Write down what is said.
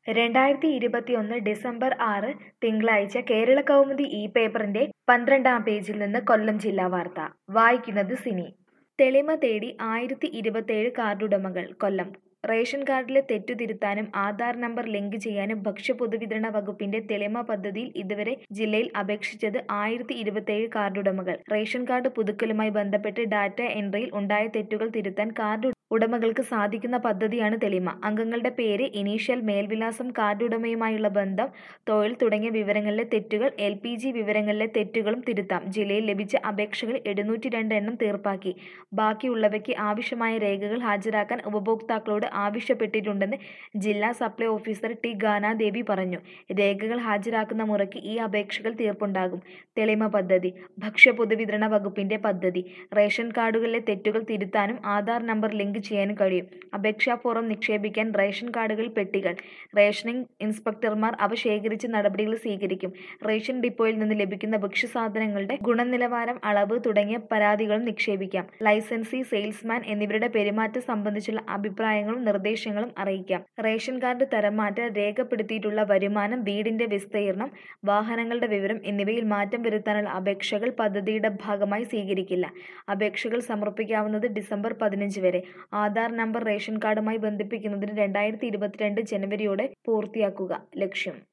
രണ്ടായിരത്തി ഇരുപത്തിയൊന്ന് ഡിസംബർ ആറ് തിങ്കളാഴ്ച കേരള കൗമുദി ഇ പേപ്പറിന്റെ പന്ത്രണ്ടാം പേജിൽ നിന്ന് കൊല്ലം ജില്ലാ വാർത്ത വായിക്കുന്നത് സിനി തെളിമ തേടി ആയിരത്തി ഇരുപത്തേഴ് കാർഡുടമകൾ കൊല്ലം റേഷൻ കാർഡിലെ തെറ്റു തിരുത്താനും ആധാർ നമ്പർ ലിങ്ക് ചെയ്യാനും ഭക്ഷ്യ പൊതുവിതരണ വകുപ്പിന്റെ തെളിമ പദ്ധതിയിൽ ഇതുവരെ ജില്ലയിൽ അപേക്ഷിച്ചത് ആയിരത്തി ഇരുപത്തേഴ് കാർഡുടമകൾ റേഷൻ കാർഡ് പുതുക്കലുമായി ബന്ധപ്പെട്ട് ഡാറ്റ എൻട്രിയിൽ ഉണ്ടായ തെറ്റുകൾ തിരുത്താൻ കാർഡ് ഉടമകൾക്ക് സാധിക്കുന്ന പദ്ധതിയാണ് തെളിമ അംഗങ്ങളുടെ പേര് ഇനീഷ്യൽ മേൽവിലാസം കാർഡ് ഉടമയുമായുള്ള ബന്ധം തൊഴിൽ തുടങ്ങിയ വിവരങ്ങളിലെ തെറ്റുകൾ എൽ പി ജി വിവരങ്ങളിലെ തെറ്റുകളും തിരുത്താം ജില്ലയിൽ ലഭിച്ച അപേക്ഷകൾ എഴുന്നൂറ്റി രണ്ട് എണ്ണം തീർപ്പാക്കി ബാക്കിയുള്ളവയ്ക്ക് ആവശ്യമായ രേഖകൾ ഹാജരാക്കാൻ ഉപഭോക്താക്കളോട് ആവശ്യപ്പെട്ടിട്ടുണ്ടെന്ന് ജില്ലാ സപ്ലൈ ഓഫീസർ ടി ഗാനാദേവി പറഞ്ഞു രേഖകൾ ഹാജരാക്കുന്ന മുറയ്ക്ക് ഈ അപേക്ഷകൾ തീർപ്പുണ്ടാകും തെളിമ പദ്ധതി ഭക്ഷ്യ പൊതുവിതരണ വകുപ്പിന്റെ പദ്ധതി റേഷൻ കാർഡുകളിലെ തെറ്റുകൾ തിരുത്താനും ആധാർ നമ്പർ ലിങ്ക് ചെയ്യാനും കഴിയും അപേക്ഷാ ഫോറം നിക്ഷേപിക്കാൻ റേഷൻ കാർഡുകളിൽ പെട്ടികൾ റേഷനിംഗ് ഇൻസ്പെക്ടർമാർ അവ ശേഖരിച്ച് നടപടികൾ സ്വീകരിക്കും റേഷൻ ഡിപ്പോയിൽ നിന്ന് ലഭിക്കുന്ന ഭക്ഷ്യസാധനങ്ങളുടെ ഗുണനിലവാരം അളവ് തുടങ്ങിയ പരാതികളും നിക്ഷേപിക്കാം ലൈസൻസി സെയിൽസ്മാൻ എന്നിവരുടെ പെരുമാറ്റം സംബന്ധിച്ചുള്ള അഭിപ്രായങ്ങളും നിർദ്ദേശങ്ങളും അറിയിക്കാം റേഷൻ കാർഡ് തരംമാറ്റം രേഖപ്പെടുത്തിയിട്ടുള്ള വരുമാനം വീടിന്റെ വിസ്തീർണം വാഹനങ്ങളുടെ വിവരം എന്നിവയിൽ മാറ്റം വരുത്താനുള്ള അപേക്ഷകൾ പദ്ധതിയുടെ ഭാഗമായി സ്വീകരിക്കില്ല അപേക്ഷകൾ സമർപ്പിക്കാവുന്നത് ഡിസംബർ പതിനഞ്ച് വരെ ആധാർ നമ്പർ റേഷൻ കാർഡുമായി ബന്ധിപ്പിക്കുന്നതിന് രണ്ടായിരത്തി ഇരുപത്തിരണ്ട് ജനുവരിയോടെ പൂർത്തിയാക്കുക ലക്ഷ്യം